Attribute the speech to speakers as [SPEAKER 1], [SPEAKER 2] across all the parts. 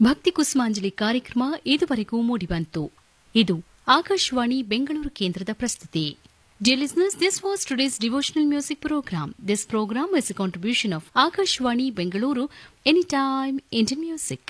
[SPEAKER 1] ಭಕ್ತಿ ಕುಸುಮಾಂಜಲಿ ಕಾರ್ಯಕ್ರಮ ಇದುವರೆಗೂ ಮೂಡಿಬಂತು ಇದು ಆಕಾಶವಾಣಿ ಬೆಂಗಳೂರು ಕೇಂದ್ರದ ಪ್ರಸ್ತುತಿ Dear listeners, this was today's devotional music program. This program is a contribution of Akashwani Bengaluru, Anytime Indian Music.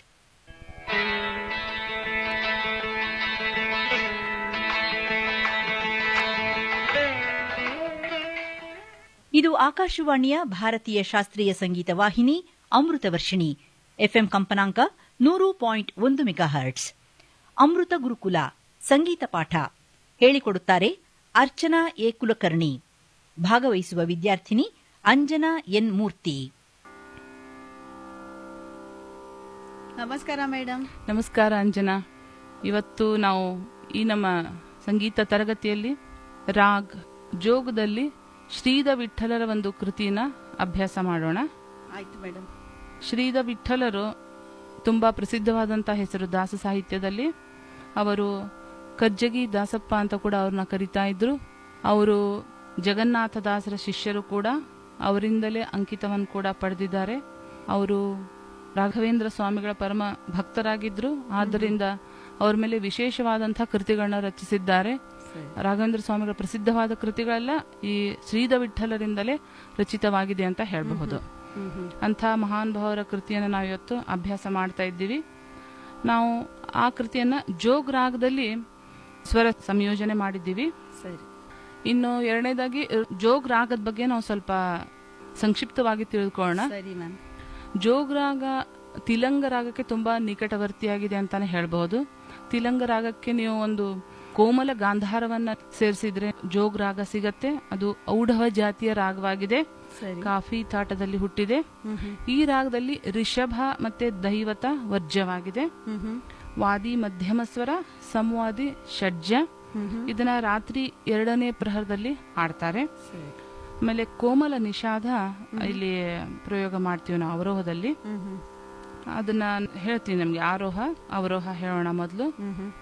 [SPEAKER 2] ಇದು ಆಕಾಶವಾಣಿಯ ಭಾರತೀಯ ಶಾಸ್ತ್ರೀಯ ಸಂಗೀತ ವಾಹಿನಿ ಅಮೃತ ವರ್ಷಿಣಿ ಎಫ್ಎಂ ಕಂಪನಾಂಕ ನೂರು ಪಾಯಿಂಟ್ ಒಂದು ಮೆಗಾಹರ್ಟ್ಸ್ ಅಮೃತ ಗುರುಕುಲ ಸಂಗೀತ ಪಾಠ ಹೇಳಿಕೊಡುತ್ತಾರೆ ಅರ್ಚನಾ ಎ ಕುಲಕರ್ಣಿ ಭಾಗವಹಿಸುವ ವಿದ್ಯಾರ್ಥಿನಿ ಅಂಜನಾ ಎನ್ ಮೂರ್ತಿ
[SPEAKER 3] ನಮಸ್ಕಾರ ಮೇಡಮ್
[SPEAKER 4] ನಮಸ್ಕಾರ ಅಂಜನಾ ಇವತ್ತು ನಾವು ಈ ನಮ್ಮ ಸಂಗೀತ ತರಗತಿಯಲ್ಲಿ ರಾಗ್ ಜೋಗದಲ್ಲಿ ಶ್ರೀದ ವಿಠಲರ ಒಂದು ಕೃತಿನ ಅಭ್ಯಾಸ ಮಾಡೋಣ
[SPEAKER 3] ಆಯ್ತು ಮೇಡಮ್
[SPEAKER 4] ಶ್ರೀದ ವಿಠಲರು ತುಂಬ ಪ್ರಸಿದ್ಧವಾದಂಥ ಹೆಸರು ದಾಸ ಸಾಹಿತ್ಯದಲ್ಲಿ ಅವರು ಕಜ್ಜಗಿ ದಾಸಪ್ಪ ಅಂತ ಕೂಡ ಅವ್ರನ್ನ ಕರಿತಾ ಇದ್ರು ಅವರು ಜಗನ್ನಾಥ ದಾಸರ ಶಿಷ್ಯರು ಕೂಡ ಅವರಿಂದಲೇ ಅಂಕಿತವನ್ನು ಕೂಡ ಪಡೆದಿದ್ದಾರೆ ಅವರು ರಾಘವೇಂದ್ರ ಸ್ವಾಮಿಗಳ ಪರಮ ಭಕ್ತರಾಗಿದ್ರು ಆದ್ದರಿಂದ ಅವ್ರ ಮೇಲೆ ವಿಶೇಷವಾದಂತಹ ಕೃತಿಗಳನ್ನ ರಚಿಸಿದ್ದಾರೆ ರಾಘವೇಂದ್ರ ಸ್ವಾಮಿಗಳ ಪ್ರಸಿದ್ಧವಾದ ಕೃತಿಗಳೆಲ್ಲ ಈ ಶ್ರೀದ ವಿಠಲರಿಂದಲೇ ರಚಿತವಾಗಿದೆ ಅಂತ ಹೇಳಬಹುದು ಅಂಥ ಮಹಾನ್ ಭಾವರ ಕೃತಿಯನ್ನು ನಾವು ಇವತ್ತು ಅಭ್ಯಾಸ ಮಾಡ್ತಾ ಇದ್ದೀವಿ ನಾವು ಆ ಕೃತಿಯನ್ನ ಜೋಗ್ ರಾಗದಲ್ಲಿ ಸ್ವರ ಸಂಯೋಜನೆ ಮಾಡಿದ್ದೀವಿ
[SPEAKER 3] ಸರಿ
[SPEAKER 4] ಇನ್ನು ಎರಡನೇದಾಗಿ ಜೋಗ್ ರಾಗದ ಬಗ್ಗೆ ನಾವು ಸ್ವಲ್ಪ ಸಂಕ್ಷಿಪ್ತವಾಗಿ ತಿಳ್ಕೊಳ್ಳೋಣ
[SPEAKER 3] ಸರಿ ಮ್ಯಾಮ್
[SPEAKER 4] ಜೋಗ್ ರಾಗ ತಿಲಂಗ ರಾಗಕ್ಕೆ ತುಂಬಾ ನಿಕಟವರ್ತಿಯಾಗಿದೆ ಅಂತಾನೆ ಹೇಳ್ಬಹುದು ತಿಲಂಗ ರಾಗಕ್ಕೆ ನೀವು ಒಂದು ಕೋಮಲ ಗಾಂಧಾರವನ್ನ ಸೇರಿಸಿದ್ರೆ ಜೋಗ್ ರಾಗ ಸಿಗತ್ತೆ ಅದು ಔಢವ ಜಾತಿಯ ರಾಗವಾಗಿದೆ
[SPEAKER 3] ಸರಿ
[SPEAKER 4] ಕಾಫಿ ತಾಟದಲ್ಲಿ ಹುಟ್ಟಿದೆ ಈ ರಾಗದಲ್ಲಿ ರಿಷಭ ಮತ್ತೆ ದೈವತ ವರ್ಜ್ಯವಾಗಿದೆ ವಾದಿ ಮಧ್ಯಮ ಸ್ವರ ಸಂವಾದಿ ಷಡ್ಜ ಇದನ್ನ ರಾತ್ರಿ ಎರಡನೇ ಪ್ರಹರದಲ್ಲಿ ಆಡ್ತಾರೆ ಆಮೇಲೆ ಕೋಮಲ ನಿಷಾದ ಇಲ್ಲಿ ಪ್ರಯೋಗ ಮಾಡ್ತೀವಿ ನಾವು ಅವರೋಹದಲ್ಲಿ ಅದನ್ನ ಹೇಳ್ತೀನಿ ನಮ್ಗೆ ಆರೋಹ ಅವರೋಹ ಹೇಳೋಣ ಮೊದಲು